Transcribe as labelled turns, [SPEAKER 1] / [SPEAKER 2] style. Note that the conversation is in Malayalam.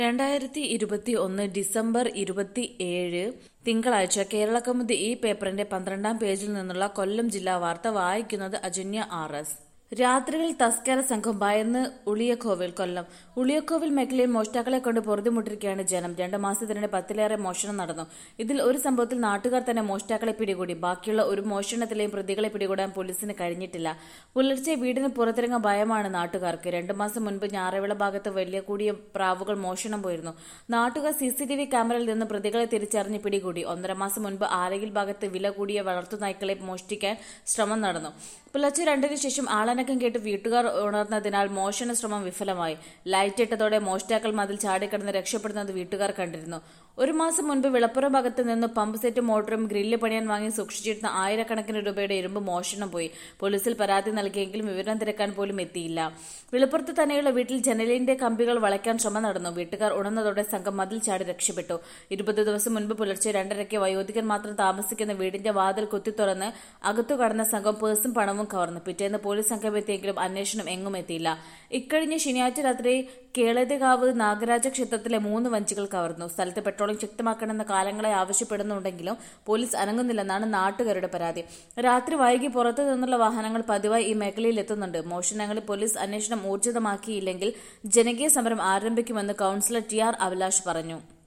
[SPEAKER 1] രണ്ടായിരത്തി ഇരുപത്തി ഒന്ന് ഡിസംബർ ഇരുപത്തി ഏഴ് തിങ്കളാഴ്ച കേരളകൗമുദി ഈ പേപ്പറിന്റെ പന്ത്രണ്ടാം പേജിൽ നിന്നുള്ള കൊല്ലം ജില്ലാ വാർത്ത വായിക്കുന്നത് അജന്യ ആർ എസ് രാത്രികളിൽ തസ്കര സംഘം ഭയന്ന് ഉളിയക്കോവിൽ കൊല്ലം ഉളിയക്കോവിൽ മേഖലയിൽ മോഷ്ടാക്കളെ കൊണ്ട് പൊറുതിമുട്ടിരിക്കുകയാണ് ജനം രണ്ട് മാസത്തിനിടെ പത്തിലേറെ മോഷണം നടന്നു ഇതിൽ ഒരു സംഭവത്തിൽ നാട്ടുകാർ തന്നെ മോഷ്ടാക്കളെ പിടികൂടി ബാക്കിയുള്ള ഒരു മോഷണത്തിലെയും പ്രതികളെ പിടികൂടാൻ പോലീസിന് കഴിഞ്ഞിട്ടില്ല പുലർച്ചെ വീടിന് പുറത്തിറങ്ങാൻ ഭയമാണ് നാട്ടുകാർക്ക് രണ്ടു മാസം മുൻപ് ഞാറവിള ഭാഗത്ത് വലിയ കൂടിയ പ്രാവുകൾ മോഷണം പോയിരുന്നു നാട്ടുകാർ സിസിടിവി ക്യാമറയിൽ നിന്ന് പ്രതികളെ തിരിച്ചറിഞ്ഞ് പിടികൂടി ഒന്നര മാസം മുൻപ് ആലയിൽ ഭാഗത്ത് വില കൂടിയ വളർത്തുനായ്ക്കളെ മോഷ്ടിക്കാൻ ശ്രമം നടന്നു പുലർച്ചെ രണ്ടിനു ശേഷം ആളനക്കം കേട്ട് വീട്ടുകാർ ഉണർന്നതിനാൽ മോഷണ ശ്രമം വിഫലമായി ലൈറ്റ് ഇട്ടതോടെ മോഷ്ടാക്കൾ മതിൽ ചാടിക്കടന്ന് രക്ഷപ്പെടുന്നത് വീട്ടുകാർ കണ്ടിരുന്നു ഒരു മാസം മുൻപ് വിളപ്പുറം ഭാഗത്ത് നിന്ന് പമ്പ് സെറ്റ് മോട്ടറും ഗ്രില്ല് പണിയാൻ വാങ്ങി സൂക്ഷിച്ചിരുന്ന ആയിരക്കണക്കിന് രൂപയുടെ ഇരുമ്പ് മോഷണം പോയി പോലീസിൽ പരാതി നൽകിയെങ്കിലും വിവരം തിരക്കാൻ പോലും എത്തിയില്ല വിളുപ്പുറത്ത് തന്നെയുള്ള വീട്ടിൽ ജനലിന്റെ കമ്പികൾ വളയ്ക്കാൻ ശ്രമം നടന്നു വീട്ടുകാർ ഉണർന്നതോടെ സംഘം മതിൽ ചാടി രക്ഷപ്പെട്ടു ഇരുപത് ദിവസം മുൻപ് പുലർച്ചെ രണ്ടരയ്ക്ക് വയോധികൻ മാത്രം താമസിക്കുന്ന വീടിന്റെ വാതിൽ കുത്തി തുറന്ന് അകത്തു കടന്ന സംഘം പേഴ്സും പണവും കവർന്നു പിറ്റേന്ന് പോലീസ് സംഘം എത്തിയെങ്കിലും അന്വേഷണം എങ്ങും എത്തിയില്ല ഇക്കഴിഞ്ഞ ശനിയാഴ്ച രാത്രി കേളതകാവ് നാഗരാജ ക്ഷേത്രത്തിലെ മൂന്ന് വഞ്ചികൾ കവർന്നു സ്ഥലത്ത് പെട്രോളിംഗ് ശക്തമാക്കണമെന്ന കാലങ്ങളെ ആവശ്യപ്പെടുന്നുണ്ടെങ്കിലും പോലീസ് അനങ്ങുന്നില്ലെന്നാണ് നാട്ടുകാരുടെ പരാതി രാത്രി വൈകി പുറത്തു നിന്നുള്ള വാഹനങ്ങൾ പതിവായി ഈ മേഖലയിൽ എത്തുന്നുണ്ട് മോഷണങ്ങളിൽ പോലീസ് അന്വേഷണം ഊർജിതമാക്കിയില്ലെങ്കിൽ ജനകീയ സമരം ആരംഭിക്കുമെന്ന് കൌൺസിലർ ടി ആർ അഭിലാഷ് പറഞ്ഞു